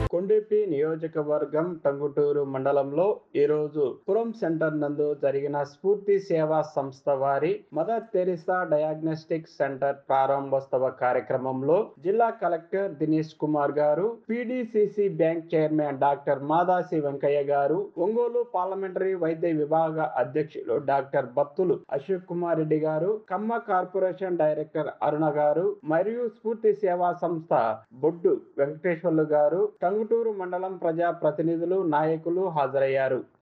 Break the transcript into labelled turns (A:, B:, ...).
A: కొండెపి నియోజకవర్గం టంగుటూరు మండలంలో ఈరోజు పురం సెంటర్ నందు జరిగిన స్ఫూర్తి సేవా సంస్థ వారి మదర్ తెరిసా డయాగ్నోస్టిక్ సెంటర్ ప్రారంభోత్సవ కార్యక్రమంలో జిల్లా collector Dinesh Kumar garu PDCC bank chairman doctor Madasi Venkayya garu Ongole parliamentary వైద్య విభాగ అధ్యక్షులు doctor Battulu Ashok Kumar Reddy garu Kamma corporation director అరుణ గారు మరియు స్ఫూర్తి సేవా సంస్థ బొడ్డు వెంకటేశ్వర్లు గారు టంగుటూరు మండలం ప్రజా ప్రతినిధులు నాయకులు హాజరయ్యారు